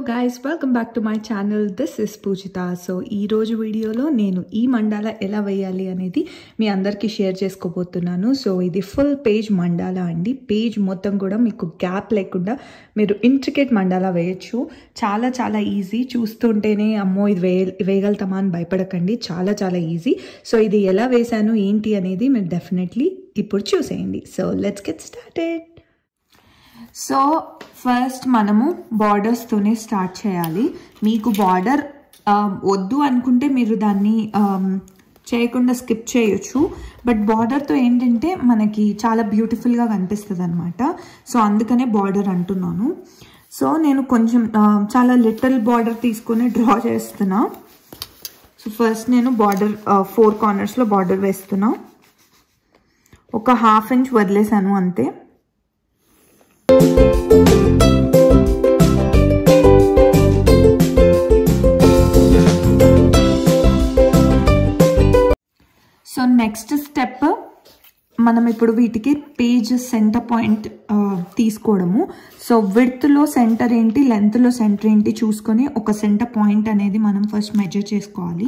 guys welcome back to my channel this is Poojitha so ఈ రోజు వీడియోలో నేను ఈ మండాల ఎలా వేయాలి అనేది మీ అందరికీ షేర్ చేసుకోబోతున్నాను సో ఇది ఫుల్ పేజ్ మండాల అండి పేజ్ మొత్తం కూడా మీకు గ్యాప్ లేకుండా మీరు ఇంట్రికేట్ మండాల వేయచ్చు చాలా చాలా ఈజీ చూస్తుంటేనే అమ్మో ఇది వేయ వేయగలుగుతామా అని భయపడకండి చాలా చాలా ఈజీ సో ఇది ఎలా వేశాను ఏంటి అనేది మీరు డెఫినెట్లీ ఇప్పుడు చూసేయండి so let's get started so first మనము బార్డర్స్తోనే స్టార్ట్ చేయాలి మీకు బార్డర్ వద్దు అనుకుంటే మీరు దాన్ని చేయకుండా స్కిప్ చేయొచ్చు బట్ బార్డర్తో ఏంటంటే మనకి చాలా బ్యూటిఫుల్గా కనిపిస్తుంది అనమాట సో అందుకనే బార్డర్ అంటున్నాను సో నేను కొంచెం చాలా లిటిల్ బార్డర్ తీసుకొని డ్రా చేస్తున్నా సో ఫస్ట్ నేను బార్డర్ ఫోర్ కార్నర్స్లో బార్డర్ వేస్తున్నా ఒక హాఫ్ ఇంచ్ వదిలేసాను అంతే సో నెక్స్ట్ స్టెప్ మనం ఇప్పుడు వీటికి పేజ్ సెంటర్ పాయింట్ తీసుకోవడము సో విడ్త్లో సెంటర్ ఏంటి లెంత్లో సెంటర్ ఏంటి చూసుకొని ఒక సెంటర్ పాయింట్ అనేది మనం ఫస్ట్ మెజర్ చేసుకోవాలి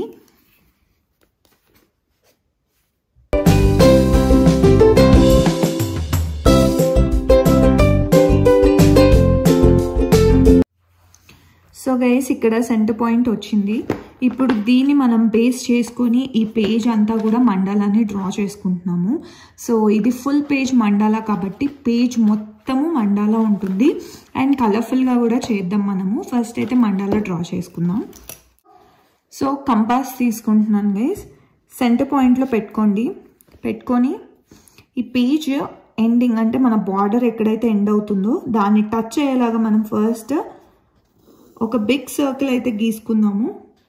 సో గైస్ ఇక్కడ సెంటర్ పాయింట్ వచ్చింది ఇప్పుడు దీన్ని మనం బేస్ చేసుకొని ఈ పేజ్ అంతా కూడా మండలాన్ని డ్రా చేసుకుంటున్నాము సో ఇది ఫుల్ పేజ్ మండాలా కాబట్టి పేజ్ మొత్తము మండాలా ఉంటుంది అండ్ కలర్ఫుల్గా కూడా చేద్దాం మనము ఫస్ట్ అయితే మండాలా డ్రా చేసుకుందాం సో కంపాస్ తీసుకుంటున్నాను గైస్ సెంటర్ పాయింట్లో పెట్టుకోండి పెట్టుకొని ఈ పేజ్ ఎండింగ్ అంటే మన బార్డర్ ఎక్కడైతే ఎండ్ అవుతుందో దాన్ని టచ్ అయ్యేలాగా మనం ఫస్ట్ ఒక బిగ్ సర్కిల్ అయితే గీసుకుందాము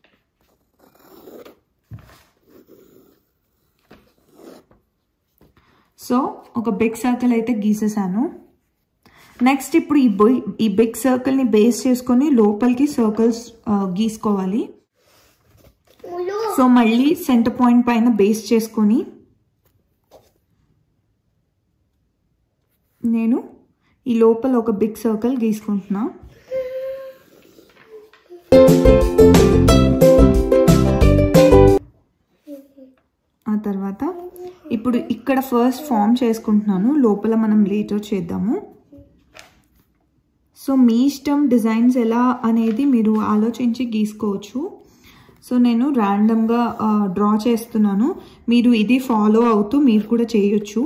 సో ఒక బిగ్ సర్కిల్ అయితే గీసేసాను నెక్స్ట్ ఇప్పుడు ఈ బొయ్ ఈ బిగ్ సర్కిల్ని బేస్ చేసుకొని లోపలికి సర్కిల్స్ గీసుకోవాలి సో మళ్ళీ సెంటర్ పాయింట్ పైన బేస్ చేసుకొని నేను ఈ లోపల ఒక బిగ్ సర్కిల్ గీసుకుంటున్నా ఆ తర్వాత ఇప్పుడు ఇక్కడ ఫస్ట్ ఫామ్ చేసుకుంటున్నాను లోపల మనం లేటర్ చేద్దాము సో మీ ఇష్టం డిజైన్స్ ఎలా అనేది మీరు ఆలోచించి గీసుకోవచ్చు సో నేను ర్యాండమ్గా డ్రా చేస్తున్నాను మీరు ఇది ఫాలో అవుతూ మీరు కూడా చేయొచ్చు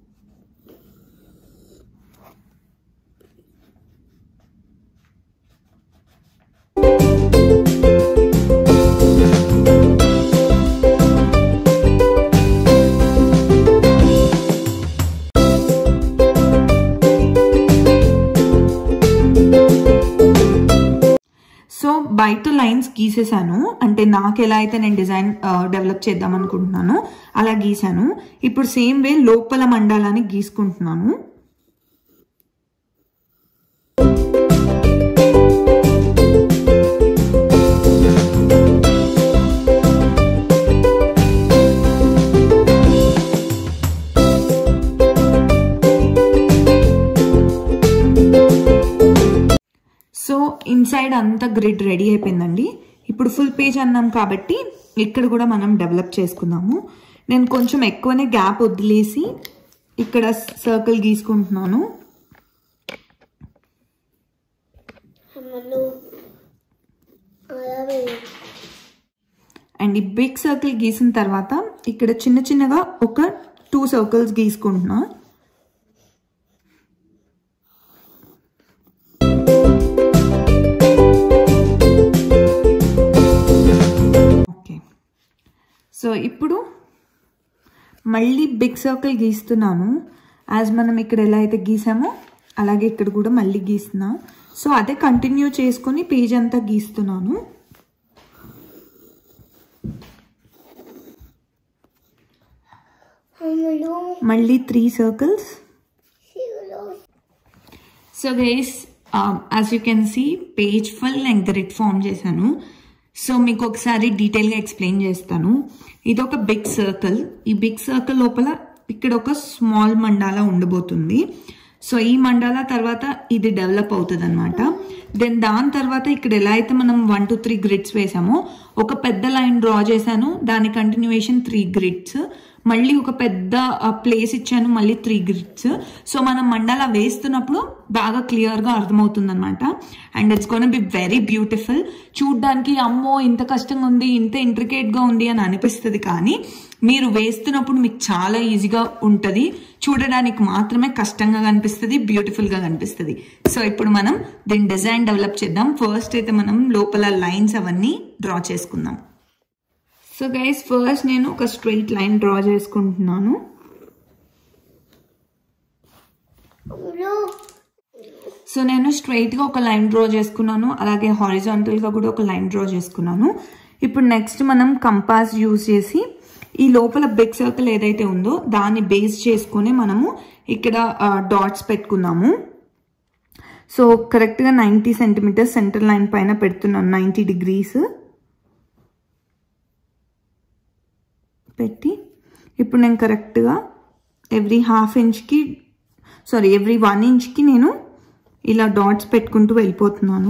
సో బయట లైన్స్ గీసేసాను అంటే నాకు ఎలా అయితే నేను డిజైన్ డెవలప్ చేద్దాం అనుకుంటున్నాను అలా గీసాను ఇప్పుడు సేమ్ వే లోపల మండాలని గీసుకుంటున్నాను సో ఇన్సైడ్ అంతా గ్రిడ్ రెడీ అయిపోయిందండి ఇప్పుడు ఫుల్ పేజ్ అన్నాం కాబట్టి ఇక్కడ కూడా మనం డెవలప్ చేసుకుందాము నేను కొంచెం ఎక్కువనే గ్యాప్ వదిలేసి ఇక్కడ సర్కిల్ గీసుకుంటున్నాను అండ్ ఈ బిగ్ సర్కిల్ గీసిన తర్వాత ఇక్కడ చిన్న చిన్నగా ఒక టూ సర్కిల్స్ గీసుకుంటున్నా ఓకే సో ఇప్పుడు మళ్ళీ బిగ్ సర్కిల్ గీస్తున్నాను యాజ్ మనం ఇక్కడ ఎలా అయితే గీసామో అలాగే ఇక్కడ కూడా మళ్ళీ గీస్తున్నా సో అదే కంటిన్యూ చేసుకొని పేజ్ అంతా గీస్తున్నాను మళ్ళీ three circles so guys as you can see page full length రిట్ ఫామ్ చేశాను సో మీకు ఒకసారి డీటెయిల్గా ఎక్స్ప్లెయిన్ చేస్తాను ఇది ఒక బిగ్ సర్కిల్ ఈ బిగ్ సర్కిల్ లోపల ఇక్కడ ఒక స్మాల్ మండాలా ఉండబోతుంది సో ఈ మండాల తర్వాత ఇది డెవలప్ అవుతుంది అనమాట దెన్ దాని తర్వాత ఇక్కడ ఎలా అయితే మనం వన్ టు త్రీ గ్రిడ్స్ వేసామో ఒక పెద్ద లైన్ డ్రా చేశాను దాని కంటిన్యూయేషన్ త్రీ గ్రిడ్స్ మళ్ళీ ఒక పెద్ద ప్లేస్ ఇచ్చాను మళ్ళీ త్రీ గ్రిడ్స్ సో మనం మండల వేస్తున్నప్పుడు బాగా క్లియర్గా అర్థమవుతుంది అనమాట and it's gonna be very beautiful చూడ్డానికి అమ్మో ఇంత కష్టంగా ఉంది ఇంత ఇంట్రికేట్గా ఉంది అని అనిపిస్తుంది కానీ మీరు వేస్తున్నప్పుడు మీకు చాలా ఈజీగా ఉంటుంది చూడడానికి మాత్రమే కష్టంగా కనిపిస్తుంది బ్యూటిఫుల్గా కనిపిస్తుంది సో ఇప్పుడు మనం దీని డిజైన్ డెవలప్ చేద్దాం ఫస్ట్ అయితే మనం లోపల లైన్స్ అవన్నీ డ్రా చేసుకుందాం సో గైస్ ఫస్ట్ నేను ఒక స్ట్రైట్ లైన్ డ్రా చేసుకుంటున్నాను సో నేను స్ట్రైట్గా ఒక లైన్ డ్రా చేసుకున్నాను అలాగే హారిజాంటల్గా కూడా ఒక లైన్ డ్రా చేసుకున్నాను ఇప్పుడు నెక్స్ట్ మనం కంపాస్ యూజ్ చేసి ఈ లోపల బిగ్ సర్కిల్ ఏదైతే ఉందో దాన్ని బేస్ చేసుకొని మనము ఇక్కడ డాట్స్ పెట్టుకున్నాము సో కరెక్ట్గా నైంటీ సెంటీమీటర్స్ సెంటర్ లైన్ పైన పెడుతున్నాను నైంటీ డిగ్రీస్ పెట్టి ఇప్పుడు నేను కరెక్ట్గా ఎవ్రీ హాఫ్ ఇంచ్కి సారీ ఎవ్రీ వన్ ఇంచ్కి నేను ఇలా డాట్స్ పెట్టుకుంటూ వెళ్ళిపోతున్నాను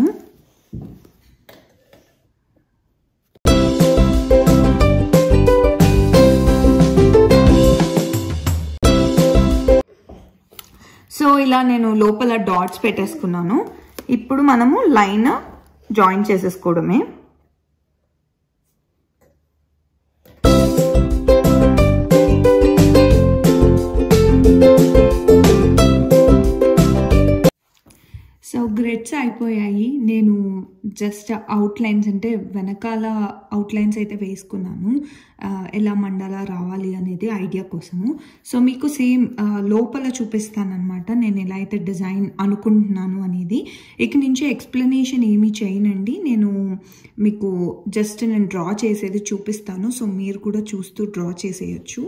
సో ఇలా నేను లోపల డాట్స్ పెట్టేసుకున్నాను ఇప్పుడు మనము లైన్ జాయిన్ చేసేసుకోవడమే సో గ్రిడ్స్ అయిపోయాయి నేను జస్ట్ అవుట్లైన్స్ అంటే వెనకాల అవుట్లైన్స్ అయితే వేసుకున్నాను ఎలా మండలా రావాలి అనేది ఐడియా కోసము సో మీకు సేమ్ లోపల చూపిస్తానమాట నేను ఎలా అయితే డిజైన్ అనుకుంటున్నాను అనేది ఇక నుంచి ఎక్స్ప్లెనేషన్ ఏమీ చేయనండి నేను మీకు జస్ట్ నేను డ్రా చేసేది చూపిస్తాను సో మీరు కూడా చూస్తూ డ్రా చేసేయచ్చు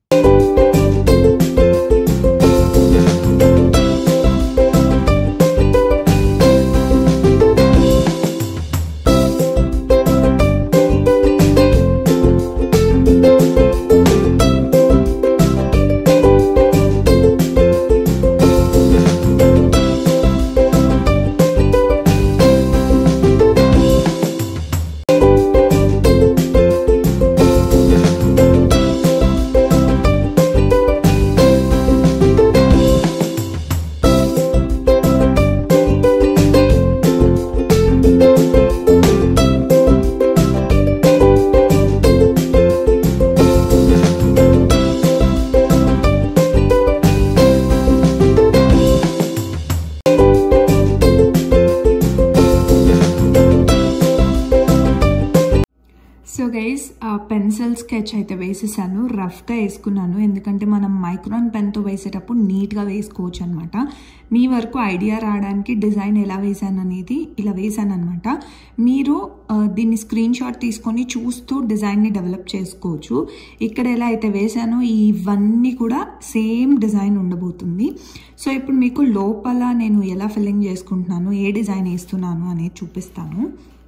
సో గైస్ పెన్సిల్ స్కెచ్ అయితే వేసేసాను రఫ్గా వేసుకున్నాను ఎందుకంటే మనం మైక్రాన్ పెన్తో వేసేటప్పుడు నీట్గా వేసుకోవచ్చు అనమాట మీ వరకు ఐడియా రావడానికి డిజైన్ ఎలా వేసాను అనేది ఇలా వేసాను అనమాట మీరు దీన్ని స్క్రీన్ షాట్ తీసుకొని చూస్తూ డిజైన్ని డెవలప్ చేసుకోవచ్చు ఇక్కడ ఎలా అయితే వేసానో ఇవన్నీ కూడా సేమ్ డిజైన్ ఉండబోతుంది సో ఇప్పుడు మీకు లోపల నేను ఎలా ఫిల్లింగ్ చేసుకుంటున్నాను ఏ డిజైన్ వేస్తున్నాను అనేది చూపిస్తాను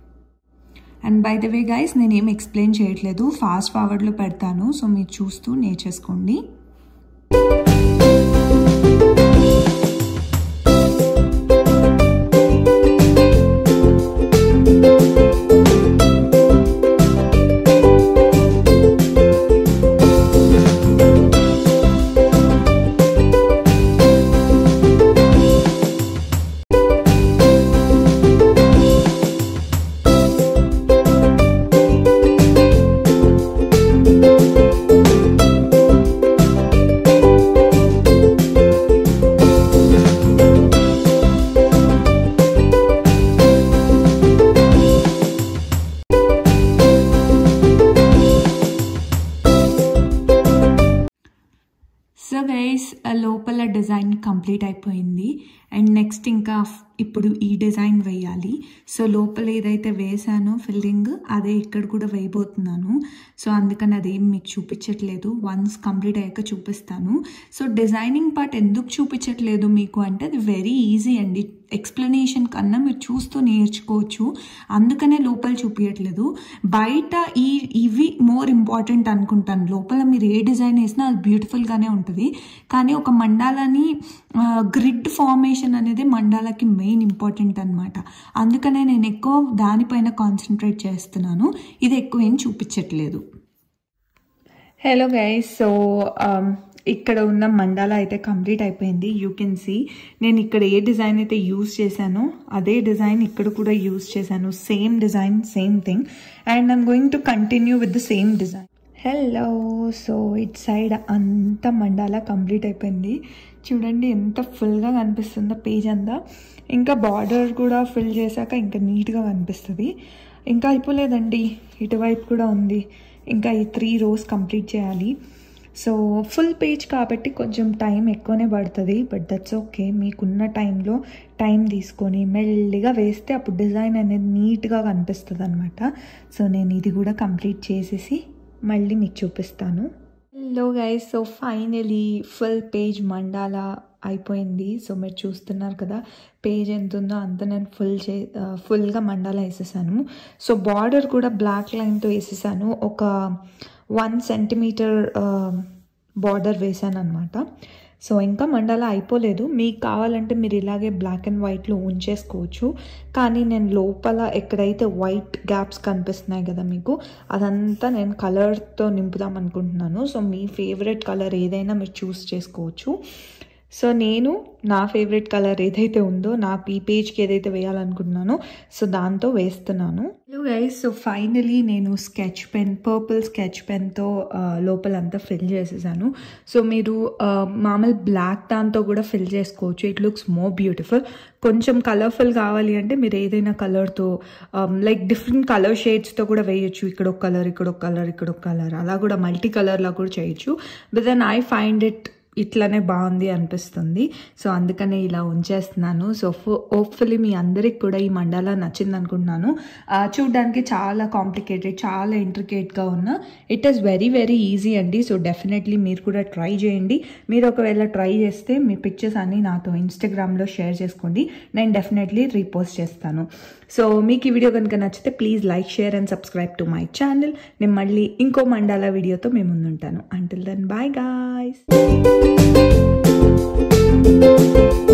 and by the way guys నేను ఏం ఎక్స్ప్లెయిన్ చేయట్లేదు ఫాస్ట్ ఫార్వర్డ్లో పెడతాను సో మీరు చూస్తూ నేర్చేసుకోండి సో గైస్ లోపల డిజైన్ కంప్లీట్ అయిపోయింది అండ్ నెక్స్ట్ ఇంకా ఇప్పుడు ఈ డిజైన్ వేయాలి సో లోపల ఏదైతే వేసానో ఫిల్లింగ్ అదే ఇక్కడ కూడా వేయబోతున్నాను సో అందుకని అదేం మీకు చూపించట్లేదు వన్స్ కంప్లీట్ అయ్యాక చూపిస్తాను సో డిజైనింగ్ పార్ట్ ఎందుకు చూపించట్లేదు మీకు అంటే అది వెరీ ఈజీ అండి ఎక్స్ప్లెనేషన్ కన్నా మీరు చూస్తూ నేర్చుకోవచ్చు అందుకనే లోపల చూపించట్లేదు బయట ఈ ఇవి మోర్ ఇంపార్టెంట్ అనుకుంటాను లోపల మీరు ఏ డిజైన్ వేసినా అది బ్యూటిఫుల్గానే ఉంటుంది కానీ ఒక మండాలని గ్రిడ్ ఫార్మేషన్ అనేది మండాలకి మెయిన్ ఇంపార్టెంట్ అనమాట అందుకనే నేను ఎక్కువ దానిపైన కాన్సన్ట్రేట్ చేస్తున్నాను ఇది ఎక్కువ ఏం చూపించట్లేదు హలో గైస్ సో ఇక్కడ ఉన్న మండాల అయితే కంప్లీట్ అయిపోయింది యూ కెన్ సీ నేను ఇక్కడ ఏ డిజైన్ అయితే యూస్ చేశానో అదే డిజైన్ ఇక్కడ కూడా యూస్ చేశాను same design same thing and I'm going to continue with the same design hello so it side అంతా మండాల కంప్లీట్ అయిపోయింది చూడండి ఎంత ఫుల్గా కనిపిస్తుందో పేజ్ అంతా ఇంకా బార్డర్ కూడా ఫిల్ చేశాక ఇంకా నీట్గా కనిపిస్తుంది ఇంకా అయిపోలేదండి ఇటువైపు కూడా ఉంది ఇంకా ఈ త్రీ రోస్ కంప్లీట్ చేయాలి సో ఫుల్ పేజ్ కాబట్టి కొంచెం టైం ఎక్కువనే పడుతుంది బట్ దట్స్ ఓకే మీకున్న టైంలో టైం తీసుకొని మెల్లిగా వేస్తే అప్పుడు డిజైన్ అనేది నీట్గా కనిపిస్తుంది అనమాట సో నేను ఇది కూడా కంప్లీట్ చేసేసి మళ్ళీ మీకు చూపిస్తాను hello guys so finally full page mandala అయిపోయింది సో మీరు చూస్తున్నారు కదా పేజ్ ఎంత ఉందో అంత నేను ఫుల్ చే ఫుల్గా మండాలా వేసేసాను సో బార్డర్ కూడా బ్లాక్ లైన్తో వేసేసాను ఒక వన్ సెంటీమీటర్ బార్డర్ వేసాను అనమాట సో ఇంకా మండాలా అయిపోలేదు మీకు కావాలంటే మీరు ఇలాగే బ్లాక్ అండ్ వైట్లో ఉంచేసుకోవచ్చు కానీ నేను లోపల ఎక్కడైతే వైట్ గ్యాప్స్ కనిపిస్తున్నాయి కదా మీకు అదంతా నేను కలర్తో నింపుదాం అనుకుంటున్నాను సో మీ ఫేవరెట్ కలర్ ఏదైనా మీరు చూస్ చేసుకోవచ్చు సో నేను నా ఫేవరెట్ కలర్ ఏదైతే ఉందో నాకు ఈ పేజ్కి ఏదైతే వేయాలనుకుంటున్నానో సో దాంతో వేస్తున్నాను హలో గైస్ సో ఫైనలీ నేను స్కెచ్ పెన్ పర్పుల్ స్కెచ్ పెన్తో లోపలంతా ఫిల్ చేసేసాను సో మీరు మామూలు బ్లాక్ దాంతో కూడా ఫిల్ చేసుకోవచ్చు ఇట్ లుక్స్ మోర్ బ్యూటిఫుల్ కొంచెం కలర్ఫుల్ కావాలి అంటే మీరు ఏదైనా కలర్తో లైక్ డిఫరెంట్ కలర్ షేడ్స్తో కూడా వేయచ్చు ఇక్కడ ఒక కలర్ ఇక్కడ ఒక కలర్ ఇక్కడ ఒక కలర్ అలా కూడా మల్టీ కలర్లా కూడా చేయొచ్చు but then I find it ఇట్లానే బాగుంది అనిపిస్తుంది సో అందుకనే ఇలా ఉంచేస్తున్నాను సో హోప్ఫుల్లీ మీ అందరికి కూడా ఈ మండాలా నచ్చింది అనుకుంటున్నాను చూడడానికి చాలా కాంప్లికేటెడ్ చాలా ఇంట్రికేట్గా ఉన్న it is very very easy అండి సో డెఫినెట్లీ మీరు కూడా ట్రై చేయండి మీరు ఒకవేళ ట్రై చేస్తే మీ పిక్చర్స్ అన్నీ నాతో ఇన్స్టాగ్రామ్లో షేర్ చేసుకోండి నేను డెఫినెట్లీ రీపోస్ట్ చేస్తాను సో మీకు ఈ వీడియో కనుక నచ్చితే please like share and subscribe to my channel నేను మళ్ళీ ఇంకో మండాలా వీడియోతో మేము ముందుంటాను అంటిల్ దెన్ బాయ్ గాయ్స్